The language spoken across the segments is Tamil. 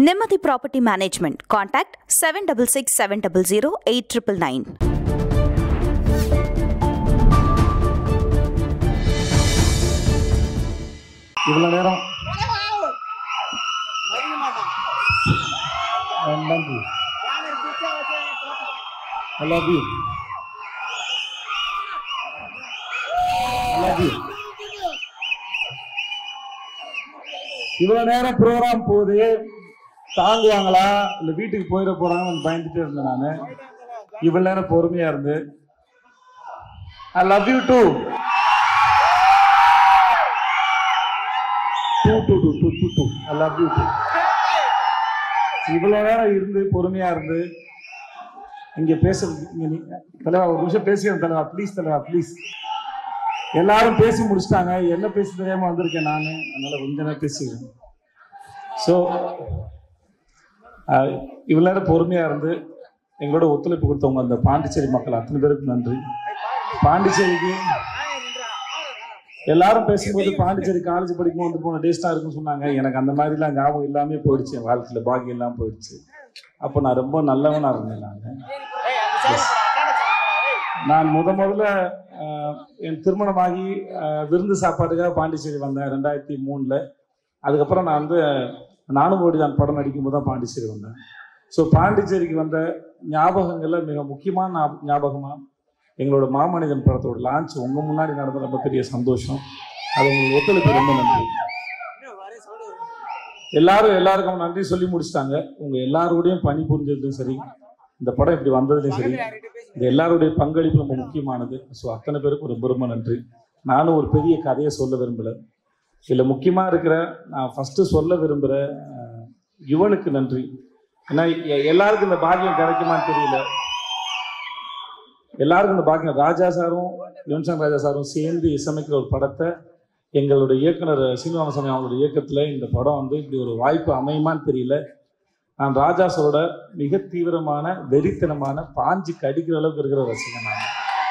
Nimati Property Management. Contact 766 700 8999. இவ்வளோ நேரம் நன்றி I love you. I love you. இவ்வளவு நேரம் ப்ரோக்ராம் போகுது தாங்குவாங்களா இல்ல வீட்டுக்கு போயிட போறாங்கன்னு பயந்துட்டே இருந்தேன் நானு இவ்வளவு நேரம் பொறுமையா இருந்து I love you too too too too too too too I love you too இவ்வளவு நேரம் இருந்து பொறுமையா இருந்து இங்க பேச இங்க நீ தலைவா ஒரு நிமிஷம் பேசுகிறேன் தலைவா ப்ளீஸ் தலைவா ப்ளீஸ் எல்லாரும் பேசி முடிச்சிட்டாங்க என்ன பேச தெரியாம வந்திருக்கேன் நான் அதனால கொஞ்ச நேரம் பேசிக்கிறேன் ஸோ இவ்வளவு நேரம் பொறுமையா இருந்து எங்களோட ஒத்துழைப்பு கொடுத்தவங்க அந்த பாண்டிச்சேரி மக்கள் அத்தனை பேருக்கு நன்றி பாண்டிச்சேரிக்கு எல்லாரும் பேசும்போது பாண்டிச்சேரி காலேஜ் படிக்கும் வந்து போன டேஸ்டா இருக்குன்னு சொன்னாங்க எனக்கு அந்த மாதிரிலாம் ஞாபகம் இல்லாமே போயிடுச்சு என் வாழ்க்கையில பாக்கியம் எல்லாம் போயிடுச்சு அப்போ நான் ரொம்ப நல்லவனா இருந்தேன் நான் நான் முத முதல்ல ஆஹ், என் திருமணமாகி ஆஹ், விருந்து சாப்பாட்டுக்காக பாண்டிச்சேரி வந்தேன் ரெண்டாயிரத்தி மூணுல அதுக்கப்புறம் நான் வந்து நானும் ஓடிதான் படம் நடிக்கும்போது தான் பாண்டிச்சேரி வந்தேன் ஸோ பாண்டிச்சேரிக்கு வந்த ஞாபகங்கள்ல மிக முக்கியமான ஞாப- ஞாபகமா எங்களோட மாமனிதன் படத்தோட லான்ச் உங்க முன்னாடி நடந்த ரொம்ப பெரிய சந்தோஷம் அது உங்களுக்கு ஒத்துழைப்பு ரொம்ப நன்றி எல்லாரும் எல்லாருக்கும் நன்றி சொல்லி முடிச்சிட்டாங்க உங்க எல்லாரோடையும் பணி புரிஞ்சதும் சரி இந்த படம் இப்படி வந்ததுலையும் சரி இந்த எல்லாருடைய பங்களிப்பு ரொம்ப முக்கியமானது ஸோ அத்தனை பேருக்கும் ரொம்ப ரொம்ப நன்றி நானும் ஒரு பெரிய கதையை சொல்ல விரும்பல இதில் முக்கியமாக இருக்கிற நான் ஃபஸ்ட்டு சொல்ல விரும்புகிற அஹ், யுவனுக்கு நன்றி ஏன்னா எ- எல்லாருக்கும் இந்த பாக்கியம் கிடைக்குமான்னு தெரியல எல்லாருக்கும் இந்த பாக்கியம் ராஜா சாரும் யுவன்சன் ராஜா சாரும் சேர்ந்து இசைமைக்கிற ஒரு படத்தை எங்களுடைய இயக்குனர் சீனிவாசசாமி அவங்களுடைய இயக்கத்தில் இந்த படம் வந்து இப்படி ஒரு வாய்ப்பு அமையுமான்னு தெரியல நான் ராஜா சாரோட மிக தீவிரமான வெறித்தனமான பாஞ்சு கடிக்கிற அளவுக்கு இருக்கிற ரசிகன் நான்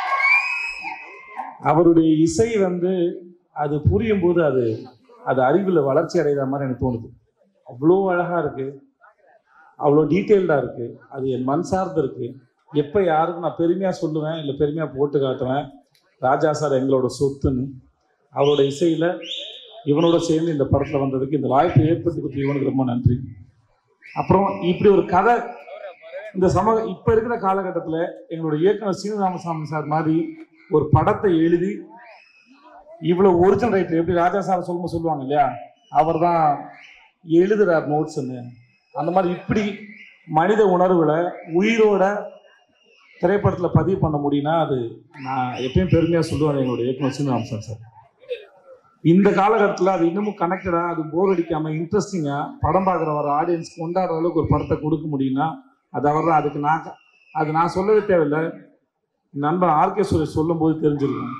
அவருடைய இசை வந்து அது புரியும் போது அது அது அறிவில் வளர்ச்சி அடைகிற மாதிரி எனக்கு தோணுது அவ்வளோ அழகா இருக்கு அவ்வளோ டீட்டெயில்டாக இருக்கு அது என் மண் சார்ந்து இருக்கு எப்போ யாருக்கும் நான் பெருமையாக சொல்லுவேன் இல்லை பெருமையாக போட்டு காட்டுவேன் ராஜா சார் எங்களோட சொத்துன்னு அவரோட இசையில் இவனோட சேர்ந்து இந்த படத்தில் வந்ததுக்கு இந்த வாய்ப்பை ஏற்படுத்தி கொடுத்த இவனுக்கு ரொம்ப நன்றி அப்புறம் இப்படி ஒரு கதை இந்த சமூக இப்போ இருக்கிற காலகட்டத்தில் எங்களோட இயக்குனர் சீனிவாமசாமி சார் மாதிரி ஒரு படத்தை எழுதி இவ்வளவு ஒரிஜினல் ரைட்டர் எப்படி ராஜா சார் சொல்லும்போது சொல்லுவாங்க இல்லையா அவர் தான் எழுதுறார் நோட்ஸ்ன்னு அந்த மாதிரி இப்படி மனித உணர்வுகளை உயிரோட திரைப்படத்தில் பதிவு பண்ண முடியும்னா அது நான் எப்பயும் பெருமையாக சொல்லுவேன் எங்களுடைய இயக்குனர் சீனிவாமசாமி சார் இந்த காலகட்டத்தில் அது இன்னமும் கனெக்டடாக அது போர் அடிக்காமல் இன்ட்ரெஸ்டிங்காக படம் பார்க்குற வர ஆடியன்ஸ் கொண்டாடுற அளவுக்கு ஒரு படத்தை கொடுக்க முடியும்னா அது அவர் தான் அதுக்கு நான் க- அது நான் சொல்லவே தேவையில்லை நண்பன் ஆர்கே சுரேஷ் சொல்லும்போது தெரிஞ்சிருக்கும்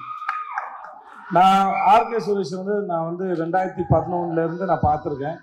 நான் ஆர்கே சுரேஷ் வந்து நான் வந்து ரெண்டாயிரத்தி பதினொன்னுல இருந்து நான் பார்த்துருக்கேன்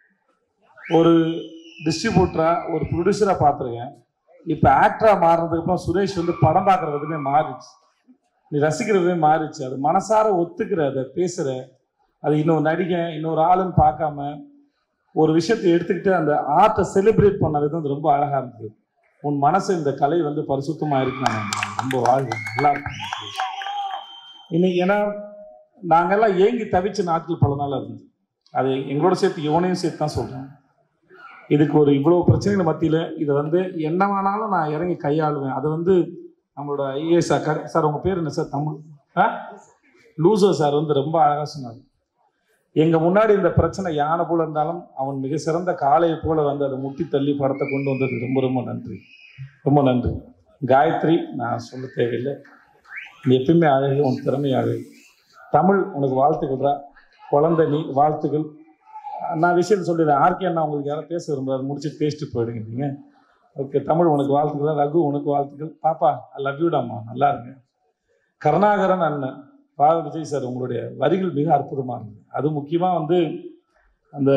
ஒரு டிஸ்ட்ரிபியூட்டராக ஒரு ப்ரொடியூசராக பார்த்துருக்கேன் இப்போ ஆக்டராக மாறினதுக்கு அப்புறம் சுரேஷ் வந்து படம் பார்க்குற விதமே மாறிடுச்சு நீ ரசிக்கிற விதமே மாறிடுச்சு அது மனசார ஒத்துக்கிற அதை பேசுகிற அது இன்னொரு நடிகன் இன்னொரு ஆளுன்னு பார்க்காம ஒரு விஷயத்தை எடுத்துக்கிட்டு அந்த ஆர்ட்டை செலிப்ரேட் பண்ண விதம் அது ரொம்ப அழகாக இருந்தது உன் மனசு இந்த கலை வந்து பரிசுத்தமாக இருக்கு நான் நம்புறேன். ரொம்ப வாழ்வு நல்லா இருக்கும் இன்னைக்கு ஏன்னா நாங்கெல்லாம் ஏங்கி தவிச்ச நாட்கள் பல நாள் இருந்தது அது எங்களோட சேர்த்து இவனையும் சேர்த்து தான் சொல்கிறேன் இதுக்கு ஒரு இவ்வளோ பிரச்சனைகள் மத்தியில் இதை வந்து என்ன வேணாலும் நான் இறங்கி கையாளுவேன் அது வந்து நம்மளோட ஐஏஎஸ் சார் சார் உங்கள் பேர் என்ன சார் தமிழ் ஆ லூசோ சார் வந்து ரொம்ப அழகாக சொன்னார் எங்கள் முன்னாடி இந்த பிரச்சனை யானை போல இருந்தாலும் அவன் மிக சிறந்த காளையை போல வந்து அதை முட்டி தள்ளி படத்தை கொண்டு வந்தது ரொம்ப ரொம்ப நன்றி ரொம்ப நன்றி காயத்ரி நான் சொல்ல தேவையில்லை நீ எப்பயுமே அழகு உன் திறமை அழகு தமிழ் உனக்கு வாழ்த்துக்கள்டா குழந்தை நீ வாழ்த்துக்கள் நான் விஷயம் சொல்லிடுறேன் ஆர்கே அண்ணா உங்களுக்கு யாரும் பேச விரும்புறாரு முடிச்சுட்டு பேசிட்டு போயிடுங்க நீங்க ஓகே தமிழ் உனக்கு வாழ்த்துக்கள் ரகு உனக்கு வாழ்த்துக்கள் பாப்பா ஐ லவ் யூடாம்மா நல்லா இருங்க கருணாகரன் அண்ணன் பா விஜய் சார் உங்களுடைய வரிகள் மிக அற்புதமாக இருந்தது அது முக்கியமாக வந்து அந்த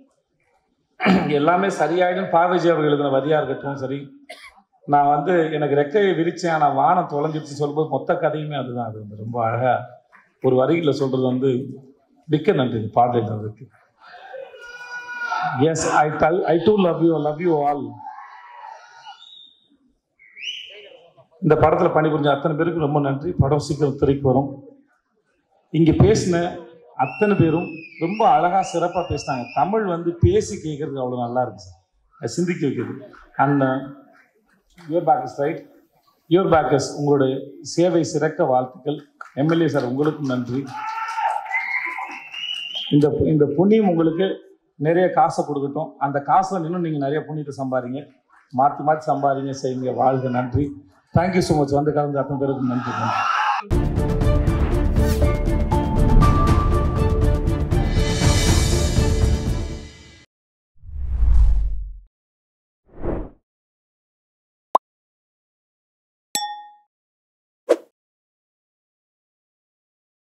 எல்லாமே சரியாயிடும் பா விஜய் அவர்கள் எழுதின வரியாக இருக்கட்டும் சரி நான் வந்து எனக்கு ரெக்கையை விரிச்சேன் ஆனால் வானம் தொலைஞ்சிருச்சு சொல்லும்போது மொத்த கதையுமே அதுதான் அது வந்து ரொம்ப அழகாக ஒரு வரிகளில் சொல்கிறது வந்து மிக்க நன்றி இந்த பாடல் எழுதுறதுக்கு yes I tell I too love you love you all இந்த படத்தில் பணிபுரிஞ்ச அத்தனை பேருக்கு ரொம்ப நன்றி படம் சீக்கிரம் திரைக்கு வரும் இங்கே பேசின அத்தனை பேரும் ரொம்ப அழகாக சிறப்பாக பேசினாங்க தமிழ் வந்து பேசி கேட்கறதுக்கு அவ்வளோ நல்லா இருக்கு சார் அது சிந்திக்க வைக்கிறது and your backs right your backs உங்களுடைய சேவை சிறக்க வாழ்த்துக்கள் எம்எல்ஏ சார் உங்களுக்கும் நன்றி இந்த இந்த புண்ணியம் உங்களுக்கு நிறைய காசை கொடுக்கட்டும் அந்த காசில் இன்னும் நீங்கள் நிறைய புண்ணியத்தை சம்பாதிங்க மாற்றி மாற்றி சம்பாதிங்க செய்யுங்க வாழ்க நன்றி தேங்க்யூ ஸோ மச் வந்து கலந்து அத்தனை பேருக்கு நன்றி நன்றி